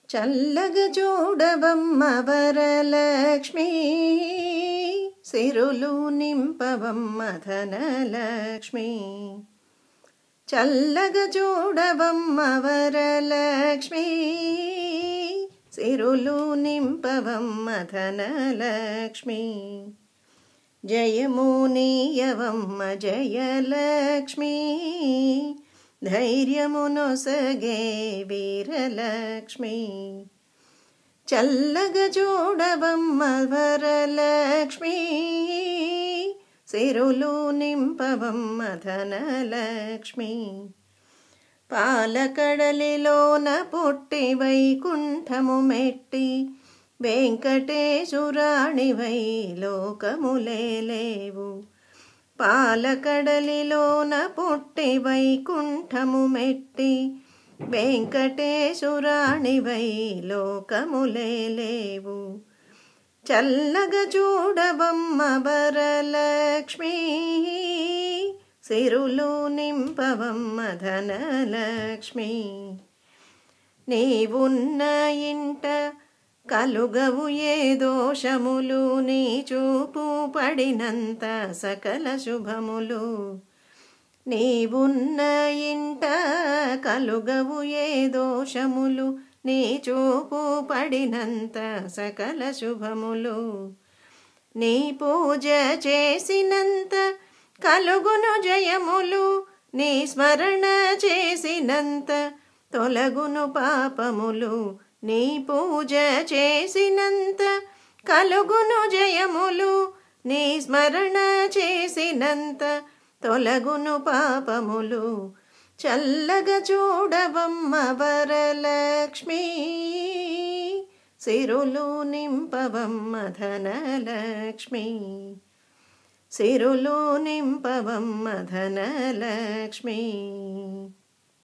చల్లగా చూడవమ్మ వరలక్ష్మి సిరులు నింపవమ్మ ధనలక్ష్మి చల్లగా చూడవమ్మ వరలక్ష్మి సిరులు నింపవమ్మ ధనలక్ష్మి జయము నీయవమ్మ జయలక్ష్మి ధైర్యమునొసగే వీరలక్ష్మి చల్లగా చూడవమ్మ వరలక్ష్మి సిరులు నింపవమ్మ ధనలక్ష్మి పాలకడలిలోన పుట్టి వైకుంఠము మెట్టి వెంకటేశురాణివై లోకములేలేవు పాలకడలిలోన పుట్టి వైకుంఠము మెట్టి వెంకటేశురాణివై లోకములేలేవు చల్లగా చూడవమ్మ వరలక్ష్మి సిరులు నింపవమ్మ ధనలక్ష్మి నీవున్న ఇంట కలుగవు ఏ దోషములు నీ చూపు పడినంత సకల శుభములు నీవున్న ఇంట కలుగవు ఏ దోషములు నీ చూపు పడినంత సకల శుభములు నీ పూజ చేసినంత కలుగును జయములు నీ స్మరణ చేసినంత తొలగును పాపములు నీ పూజ చేసినంత కలుగును జయములు నీ స్మరణ చేసినంత తొలగును పాపములు చల్లగా చూడవమ్మ వరలక్ష్మి సిరులు నింపవమ్మ ధనలక్ష్మి సిరులు నింపవమ్మ ధనలక్ష్మి